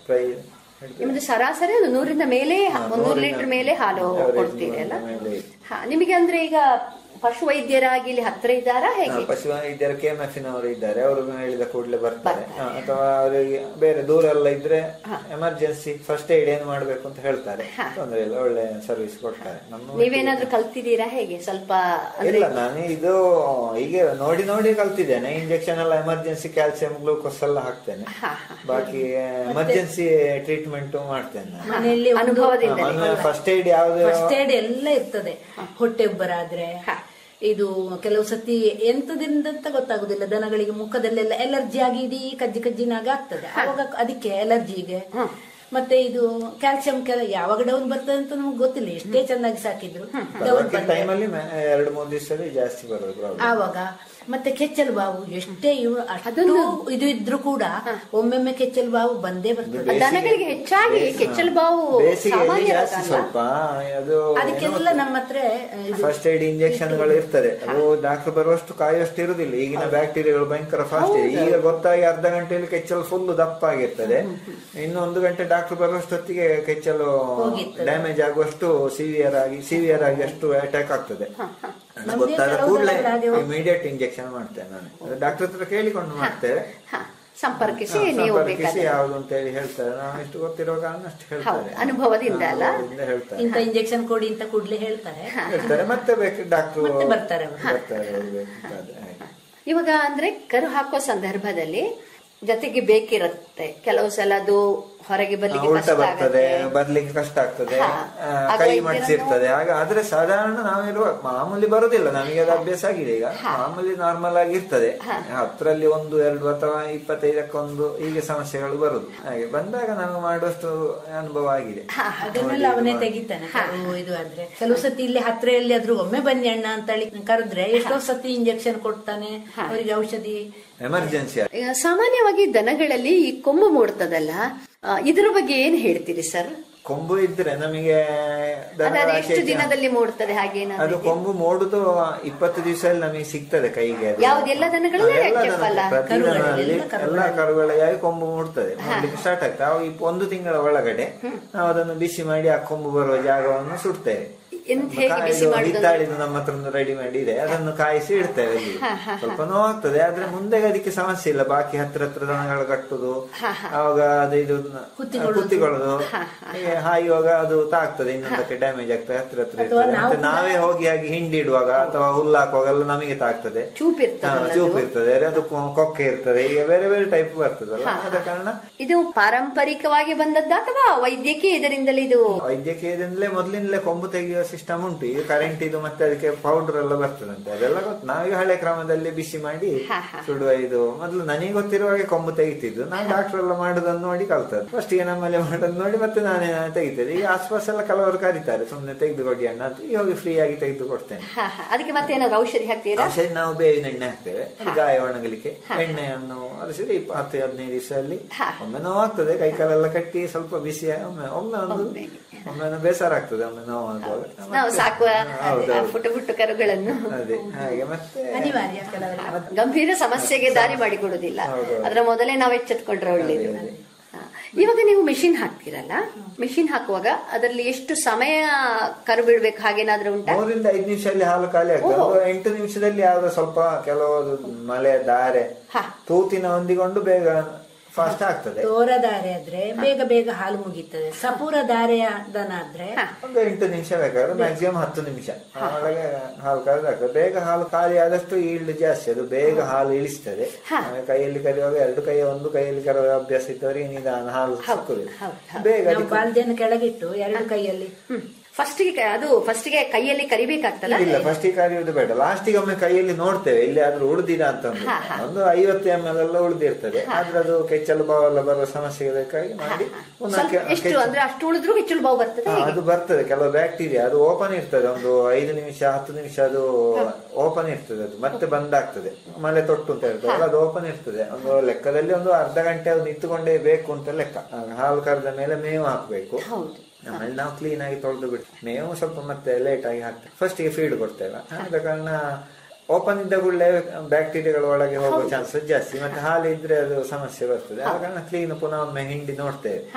Fry ನಿಮ್ದು ಸರಾಸರಿ ಒಂದು ನೂರಿಂದ ಮೇಲೆ ಒಂದು ನೂರು ಲೀಟರ್ ಮೇಲೆ ಹಾಲು ಕೊಡ್ತೀರಿ ಅಲ್ಲ ಹಾ ನಿಮಗೆ ಅಂದ್ರೆ ಈಗ ಪಶು ವೈದ್ಯರಾಗಿ ಇಲ್ಲಿ ಹತ್ರ ಇದ್ದಾರಾ ಹೇಗೆ ಪಶು ಇದ್ದಾರೆ ಕೆ ಎಂ ಎಫ್ ನವರು ಇದ್ದಾರೆ ಅವರು ಹೇಳಿದ ಕೂಡಲೇ ಬರ್ತಾರೆ ಹ, ಅಥವಾ ಅವರಿಗೆ ಬೇರೆ ದೂರ ಎಲ್ಲ ಇದ್ರೆ ಎಮರ್ಜೆನ್ಸಿ ಫಸ್ಟ್ ಏಡ್ ಏನು ಮಾಡ್ಬೇಕು ಅಂತ ಹೇಳ್ತಾರೆ ತೊಂದ್ರೆ ಇಲ್ಲ ಒಳ್ಳೆ ಸರ್ವಿಸ್ ಕೊಡ್ತಾರೆ ನಮ್ಮ ನೀವೇನಾದ್ರೂ ಕಲ್ತಿದ್ದೀರಾ ಹೇಗೆ ಸ್ವಲ್ಪ ಅಂದ್ರೆ ಇಲ್ಲ ನಾನು ಇದು ಹೀಗೆ ನೋಡಿ ನೋಡಿ ಕಲ್ತಿದ್ದೇನೆ ಇಂಜೆಕ್ಷನ್ ಎಲ್ಲ ಎಮರ್ಜೆನ್ಸಿ ಕ್ಯಾಲ್ಸಿಯಂ ಗ್ಲೂಕೋಸ್ ಎಲ್ಲ ಹಾಕ್ತೇನೆ ಬಾಕಿ ಎಮರ್ಜೆನ್ಸಿ ಟ್ರೀಟ್ಮೆಂಟ್ ಮಾಡ್ತೇನೆ ನಾನು ಮನೆಯಲ್ಲಿ ಅನುಭವದಿಂದ ಫಸ್ಟ್ ಏಡ್ ಯಾವ್ದು ಫಸ್ಟ್ ಏಡ್ ಎಲ್ಲ ಇರ್ತದೆ ಹೊಟ್ಟೆ ಉಬ್ಬರಾದ್ರೆ ಇದು ಕೆಲವು ಸತಿ ಎಂತದಿಂದ ಅಂತ ಗೊತ್ತಾಗುದಿಲ್ಲ ದನಗಳಿಗೆ ಮುಖದಲ್ಲೆಲ್ಲ ಎಲರ್ಜಿ ಆಗಿ ಇಡೀ ಕಜ್ಜಿ ಕಜ್ಜಿನಾಗ ಆಗ್ತದೆ ಆವಾಗ ಅದಕ್ಕೆ ಎಲರ್ಜಿಗೆ ಮತ್ತೆ ಇದು ಕ್ಯಾಲ್ಸಿಯಂ ಕೆಲ ಯಾವಾಗ ಡೌನ್ ಬರ್ತದೆ ಅಂತ ನಮ್ಗೆ ಗೊತ್ತಿಲ್ಲ ಎಷ್ಟೇ ಚೆನ್ನಾಗಿ ಸಾಕಿದ್ರು ಡೌನ್ ಬಂದ್ರೆ ಟೈಮಲ್ಲಿ ಎರಡು ಮೂರು ದಿವಸದಲ್ಲಿ ಜಾಸ್ತಿ ಬರೋದು problem. ಆವಾಗ ಮತ್ತೆ ಕೆಚ್ಚಲು ಬಾವು ಎಷ್ಟೇ ಇವು ಅಷ್ಟು ಇದು ಇದ್ರು ಕೂಡ ಒಮ್ಮೊಮ್ಮೆ ಕೆಚ್ಚಲು ಬಾವು ಬಂದೇ ಬರ್ತದೆ ದನಗಳಿಗೆ ಹೆಚ್ಚಾಗಿ ಕೆಚ್ಚಲು ಬಾವು ಬೇಸಿಗೆಯಲ್ಲಿ ಸಾಮಾನ್ಯ ರೋಗ ಜಾಸ್ತಿ ಅಲ್ಲ? ಸ್ವಲ್ಪ ಅದು ಅದಕ್ಕೆಲ್ಲ ನಮ್ಮ ಹತ್ರ ಇದು ಫಸ್ಟ್ ಏಡ್ ಇಂಜೆಕ್ಷನ್ ಗಳು ಇರ್ತದೆ ಅದು ಡಾಕ್ಟರ್ ಬರುವಷ್ಟು ಕಾಯುವಷ್ಟು ಇರುದಿಲ್ಲ ಈಗಿನ ಬ್ಯಾಕ್ಟೀರಿಯಾಗಳು ಭಯಂಕರ ಫಾಸ್ಟ್ ಇದೆ ಈಗ ಗೊತ್ತಾಗಿ ಅರ್ಧ ಗಂಟೆಯಲ್ಲಿ ಕೆಚ್ಚಲು ಫುಲ್ ದಪ್ಪ ಆಗಿರ್ತದೆ ಇನ್ನು ಒಂದು ಗಂಟೆ ಡಾಕ್ಟರ್ ಬರುವಷ್ಟೊತ್ತಿಗೆ ಕೆಚ್ಚಲು ಡ್ಯಾಮೇಜ್ ಆಗುವಷ್ಟು ಸಿವಿಯರ್ ಆಗಿ ಸಿವಿಯರ್ ಆಗಿ ಅಷ್ಟು ಅಟ್ಯಾಕ್ ಆಗ್ತದೆ ಅದು ಗೊತ್ತಾದ ಕೂಡಲೇ ಇಮಿಡಿಯೇಟ್ ಇಂಜೆಕ್ಷನ್ ಮಾಡ್ತೇನೆ ನಾನು ಡಾಕ್ಟರ್ ಹತ್ರ ಕೇಳಿಕೊಂಡು ಮಾಡ್ತೇವೆ ಹಾ, ಸಂಪರ್ಕಿಸಿ ಹಾ, ನೀವು ಸಂಪರ್ಕಿಸಿ ಬೇಕಾದ್ರೆ ಯಾವುದು ಅಂತ ಹೇಳಿ ಹೇಳ್ತಾರೆ ನಾವು ಎಷ್ಟು ಗೊತ್ತಿರೋ ಕಾರಣ ಅಷ್ಟು ಹೇಳ್ತಾರೆ ಹೌದು, ಅನುಭವದಿಂದ ಅಲ್ಲ? ಅನುಭವದಿಂದ ಹೇಳ್ತಾರೆ ಇಂಥ ಇಂಜೆಕ್ಷನ್ ಕೊಡಿ ಅಂತ ಕೂಡ್ಲೆ ಹೇಳ್ತಾರೆ ಹೇಳ್ತಾರೆ ಮತ್ತೆ ಬೇಕು ಡಾಕ್ಟರ್ ಮತ್ತೆ ಬರ್ತಾರೆ ಅವರು. ಬರ್ತಾರೆ ಅವ್ರು ಬೇಕಾದ್ರೆ ಹಾಗೆ. ಇವಾಗ ಅಂದ್ರೆ ಕರು ಹಾಕೋ ಸಂದರ್ಭದಲ್ಲಿ ಜೊತೆಗೆ ಬೇಕಿರುತ್ತೆ ಕೆಲವು ಸಲ ಅದು ಹೊರಗೆ ಬರ್ಲಿಕ್ಕೆ ಉಲ್ಟ ಕಷ್ಟ ಬರ್ತದೆ ಆಗುತ್ತೆ ಬರ್ಲಿಕ್ಕೆ ಕಷ್ಟ ಆಗ್ತದೆ ಹಾ. ಆ, ಆಗ ಕೈ ಇದನ್ನು- ಮಡಿಸಿರ್ತದೆ ಆಗ ಆದ್ರೆ ಸಾಧಾರಣ ನಾವಿರುವ ಮಾಮೂಲಿ ಬರುದಿಲ್ಲ ನಮಗೆ ಅದು ಅಭ್ಯಾಸ ಆಗಿದೆ ಈಗ ಮಾಮೂಲಿ ನಾರ್ಮಲ್ ಆಗಿ ಇರ್ತದೆ ಹತ್ತರಲ್ಲಿ ಒಂದು ಎರಡು ಅಥವಾ ಇಪ್ಪತ್ತೈದಕ್ಕೊಂದು ಹೀಗೆ ಸಮಸ್ಯೆಗಳು ಬರುದು ಹಾಗೆ ಬಂದಾಗ ನಾವು ಮಾಡುವಷ್ಟು ಅನುಭವ ಆಗಿದೆ ಅದನ್ನೆಲ್ಲ ಅವನೇ ತೆಗಿತಾನೆ ಕರು ಇದು ಆದ್ರೆ ಕೆಲವು ಸತಿ ಇಲ್ಲಿ ಹತ್ರ ಎಲ್ಲಿ ಆದ್ರೂ ಒಮ್ಮೆ ಬನ್ನಿ ಅಣ್ಣ ಅಂತ ಹೇಳಿ ಕರೆದ್ರೆ ಎಷ್ಟೋ ಸತಿ ಇಂಜೆಕ್ಷನ್ ಕೊಡ್ತಾನೆ ಅವರಿಗೆ ಔಷಧಿ ಎಮರ್ಜೆನ್ಸಿ ಈಗ ಸಾಮಾನ್ಯವಾಗಿ ದನಗಳಲ್ಲಿ ಈ ಕೊಂಬು ಮೂಡ್ತದಲ್ಲ ಆ, ಇದ್ರ ಬಗ್ಗೆ ಏನ್ ಹೇಳ್ತೀರಿ ಸರ್ ಕೊಂಬು ಇದ್ರೆ ನಮಗೆ ದನ ಅದಾದ್ರೆ ಎಷ್ಟು ಆಚೆ ಈಚೆ- ದಿನದಲ್ಲಿ ಮೂಡ್ತದೆ ಹಾಗೇನಾದ್ರು ಅದು ಕೊಂಬು ಮೂಡುದು ಇಪ್ಪತ್ತು ದಿವಸದಲ್ಲಿ ನಮಗೆ ಸಿಗ್ತದೆ ಕೈಗೆ ಅದು. ಯಾವ್ದು ಎಲ್ಲ ದನಗಳಲ್ಲಿ ಹಾ, ಎಲ್ಲ ಕೆಂಪಲ್ಲ? ದನ- ಪ್ರತಿ ದನದಲ್ಲಿ ಎಲ್ಲ ಕರುಗಳಿಗೆ ಕೊಂಬು ಮೂಡ್ತದೆ ಮಾಡ್ಲಿಕ್ಕೆ ಸ್ಟಾರ್ಟ್ ಆಗ್ತದೆ ಅವು ಇಪ್ಪ- ಒಂದು ತಿಂಗಳ ಒಳಗಡೆ ನಾವು ಅದನ್ನು ಬಿಸಿ ಮಾಡಿ ಆ ಕೊಂಬು ಬರುವ ಜಾಗವನ್ನು ಸುಡ್ತೇವೆ ಎಂತ ಹೇಗೆ ಕಾಯ್ದು ಬಿಸಿ ಮಾಡುದು? ಹಿತ್ತಾಳಿದು ನಮ್ಮ ಹತ್ರ ಒಂದು ರೆಡಿ ಮಾಡಿ ಇದೆ ಅದನ್ನು ಕಾಯಿಸಿ ಇಡ್ತೇವೆ ಅಲ್ಲಿ ಸ್ವಲ್ಪ ನೋವಾಗ್ತದೆ ಆದ್ರೆ ಮುಂದೆ ಅದಕ್ಕೆ ಸಮಸ್ಯೆ ಇಲ್ಲ ಬಾಕಿ ಹತ್ರ ಹತ್ರ ದನಗಳು ಕಟ್ಟುದು ಅವಾಗ ಅದು ಇದು ಕುತ್ತಿಕೊಳ್ಳೋದು ಹೀಗೆ ಹಾಯುವಾಗ ಅದು ತಾಗ್ತದೆ ಇನ್ನೊಂದಕ್ಕೆ ಡ್ಯಾಮೇಜ್ ಆಗ್ತದೆ ಹತ್ರ ಹತ್ರ ಇರ್ತದೆ ಮತ್ತೆ ನಾವೇ ಹೋಗಿ ಹಾಗೆ ಹಿಂಡಿಡುವಾಗ ಅಥವಾ ಹುಲ್ಲು ಹಾಕುವಾಗ ಎಲ್ಲ ನಮಗೆ ತಾಗ್ತದೆ ಚೂಪ್ ಹಾ, ಇರ್ತದಲ್ಲ ಚೂಪ್ ಇರ್ತದೆ ಅದು ಕೊ- ಕೊಕ್ಕೆ ಇರ್ತದೆ ಈಗ ಬೇರೆ ಬೇರೆ ಟೈಪ್ ಬರ್ತದಲ್ಲ ಆದ ಕಾರಣ ಇದು ಪಾರಂಪರಿಕವಾಗಿ ಬಂದದ್ದ ಅಥವಾ ವೈದ್ಯಕೀಯ ಇದರಿಂದಲೇ ಇದು ವೈದ್ಯಕೀಯದಿಂದಲೇ ಮೊದಲಿನಲ್ಲೇ ಕೊಂಬು ತೆಗೆಯುವ ಸಿಸ್ಟಮ್ ಉಂಟು ಈಗ ಕರೆಂಟ್ ಇದು ಮತ್ತೆ ಅದಕ್ಕೆ ಪೌಡರ್ ಎಲ್ಲ ಬರ್ತದಂತೆ ಅದೆಲ್ಲ ಗೊತ್ತು ನಾವೀಗ ಹಳೆ ಕ್ರಮದಲ್ಲಿ ಬಿಸಿ ಮಾಡಿ ಸುಡುವ ಇದು ಮೊದಲು ನನಗೆ ಗೊತ್ತಿರುವಾಗೆ ಕೊಂಬು ತೆಗಿತಿದ್ದು ನಾನು ಡಾಕ್ಟರ್ ಎಲ್ಲ ಮಾಡೋದನ್ನು ನೋಡಿ ಕಲ್ತದ್ದು ಫಸ್ಟ್ ಗೆ ನಮ್ಮಲ್ಲಿ ಮಾಡೋದು ನೋಡಿ ಮತ್ತೆ ನಾನೇ ತೆಗಿತೇನೆ ಈಗ ಆಸ್ಪಾಸ್ ಎಲ್ಲ ಕೆಲವರು ಕರೀತಾರೆ ಸುಮ್ಮನೆ ತೆಗೆದು ಕೊಡಿ ಅಣ್ಣ ಅಂತ ಈಗ ಹೋಗಿ ಫ್ರೀ ಆಗಿ ತೆಗೆದು ಕೊಡ್ತೇನೆ ಹಾ, ಹಾ. ಅದಕ್ಕೆ ಮತ್ತೆ ಏನಾದ್ರು ಔಷಧಿ ಹಾಕ್ತೀರಾ ಔಷಧಿ ನಾವು ಬೇವಿನ ಎಣ್ಣೆ ಹಾಕ್ತೇವೆ ಅದು ಗಾಯ ಒಣಗಲಿಕ್ಕೆ ಎಣ್ಣೆಯನ್ನು ಅರಸಿದ್ರೆ ಇಪ್ಪ ಹತ್ತು ಹದಿನೈದು ದಿವಸದಲ್ಲಿ ಒಮ್ಮೆ ನೋವಾಗ್ತದೆ ಕೈ ಕಾಲೆಲ್ಲ ಕಟ್ಟಿ ಸ್ವಲ್ಪ ಬಿಸಿ ಒಮ್ಮೆ ಒಮ್ಮೆ ಒಂದು ಒಮ್ಮೆ ಒಂದು ಬೇಸರ ಆಗ್ತದೆ ಒಮ್ಮೆ ನೋವಾಗುವಾಗ ನಾವು ಸಾಕುವ ಹೌದು, ಹೌದು. ಪುಟ್ಟ ಪುಟ್ಟ ಕರುಗಳನ್ನು ಅದೇ ಹಾಗೆ ಮತ್ತೆ ಅನಿವಾರ್ಯ ಕೆಲವರಿಗೆ ಗಂಭೀರ ಸಮಸ್ಯೆಗೆ ದಾರಿ ಮಾಡಿಕೊಡುದಿಲ್ಲ ಹೌದು. ಅದರ ಮೊದಲೇ ನಾವು ಎಚ್ಚೆತ್ಕೊಂಡ್ರೆ ಒಳ್ಳೇದು ಅದೇ, ಹಾ. ಇವಾಗ ನೀವು ಮಿಷಿನ್ ಹಾಕ್ತೀರಲ್ಲ ಮಿಷಿನ್ ಹಾಕುವಾಗ ಅದರಲ್ಲಿ ಎಷ್ಟು ಸಮಯ ಕರು ಬಿಡ್ಬೇಕು ಹಾಗೇನಾದ್ರೂ ಉಂಟಾ ಮೂರಿಂದ ಐದು ನಿಮಿಷದಲ್ಲಿ ಹಾಲು ಖಾಲಿ ಆಗ್ತದೆ ಅದು ಎಂಟು ನಿಮಿಷದಲ್ಲಿ ಯಾವ್ದೋ ಸ್ವಲ್ಪ ಕೆಲವು ಮಳೆ ದಾರೆ ತೂತಿನ ಹೊಂದಿಕೊಂಡು ಬೇಗ ಫಾಸ್ಟ್ ಆಗ್ತದೆ ತೋರ ದಾರೆ ಆದ್ರೆ ಬೇಗ ಬೇಗ ಹಾಲು ಮುಗೀತದೆ ಸಪೂರ ದಾರೆಯ ದನ ಆದ್ರೆ ಒಂದು ಎಂಟು ನಿಮಿಷ ಬೇಕಾದ್ರೆ ಮ್ಯಾಕ್ಸಿಮಮ್ ಹತ್ತು ನಿಮಿಷ ಒಳಗೆ ಹಾಲು ಕರೆದಾಗ್ತದೆ ಬೇಗ ಹಾಲು ಖಾಲಿ ಆದಷ್ಟು ಈಲ್ಡ್ ಜಾಸ್ತಿ ಅದು ಬೇಗ ಹಾಲು ಇಳಿಸ್ತದೆ ಆಮೇಲೆ ಕೈಯಲ್ಲಿ ಕರೆಯುವಾಗ ಎರಡು ಕೈ ಒಂದು ಕೈಯಲ್ಲಿ ಕರೆಯುವ ಅಭ್ಯಾಸ ಇದ್ದವರಿಗೆ ನಿಧಾನ ಹಾಲು ಸಿಕ್ಕುದಿಲ್ಲ ಬೇಗ ನಾವು ಅದಕ್ಕೆ ಬಾಲ್ದಿಯನ್ನು ಕೆಳಗಿಟ್ಟು ಎರಡು ಕೈಯಲ್ಲಿ ಫಸ್ಟಿಗೆ ಅದು ಫಸ್ಟಿಗೆ ಕೈಯಲ್ಲಿ ಕರಿಬೇಕಾಗ್ತದ ಇಲ್ಲ ಫಸ್ಟ್ ಕರೆಯುವುದು ಬೇಡ ಲಾಸ್ಟಿಗೆ ಒಮ್ಮೆ ಕೈಯಲ್ಲಿ ನೋಡ್ತೇವೆ ಇಲ್ಲಿ ಆದ್ರೂ ಉಳಿದಿದ ಅಂತ ಒಂದು ಐವತ್ತು ಎಂ ಎಲ್ ಎಲ್ಲ ಉಳಿದಿರ್ತದೆ ಆದ್ರೆ ಅದು ಕೆಚ್ಚಲು ಬಾವೆಲ್ಲ ಬರುವ ಸಮಸ್ಯೆಗಳಕ್ಕಾಗಿ ಮಾಡಿ ಪುನಃ ಸ್ವಲ್ಪ ಕೆ- ಎಷ್ಟು ಅಂದ್ರೆ ಅಷ್ಟು ಉಳಿದ್ರು ಹೆಚ್ಚು ಬಾವು ಬರ್ತದೆ ಹಾ, ಅದು ಬರ್ತದೆ ಕೆಲವು ಬ್ಯಾಕ್ಟೀರಿಯಾ ಅದು ಓಪನ್ ಇರ್ತದೆ ಒಂದು ಐದು ನಿಮಿಷ ಹತ್ತು ನಿಮಿಷ ಅದು ಓಪನ್ ಇರ್ತದೆ ಅದು ಮತ್ತೆ ಬಂದ್ ಆಗ್ತದೆ ಮಳೆ ತೊಟ್ಟು ಅಂತ ಹೇಳ್ತಾರೆ ಅದು ಓಪನ್ ಇರ್ತದೆ ಒಂದು ಲೆಕ್ಕದಲ್ಲಿ ಒಂದು ಅರ್ಧ ಗಂಟೆ ಅದು ನಿಂತುಕೊಂಡೇ ಬೇಕು ಅಂತ ಲೆಕ್ಕ ಆ, ಹಾಲು ಕರೆದ ಮೇಲೆ ಮೇವು ಹಾಕ್ಬೇಕು ಆಮೇಲೆ ನಾವು ಕ್ಲೀನ್ ಆಗಿ ತೊಳೆದು ಬಿಡ್ತೀವಿ ಮೇವು ಸ್ವಲ್ಪ ಮತ್ತೆ ಲೇಟ್ ಆಗಿ ಹಾಕ್ತೇವೆ ಫಸ್ಟ್ ಗೆ ಫೀಡ್ ಕೊಡ್ತೇವೆ ಆದ ಕಾರಣ ಓಪನ್ ಇದ್ದ ಕೂಡಲೇ ಬ್ಯಾಕ್ಟೀರಿಯಾಗಳು ಒಳಗೆ ಹೋಗೋ ಚಾನ್ಸಸ್ ಜಾಸ್ತಿ ಮತ್ತೆ ಹಾಲು ಇದ್ರೆ ಅದು ಸಮಸ್ಯೆ ಬರ್ತದೆ ಆದ ಕಾರಣ ಕ್ಲೀನ್ ಪುನಃ ಒಮ್ಮೆ ಹಿಂಡಿ ನೋಡ್ತೇವೆ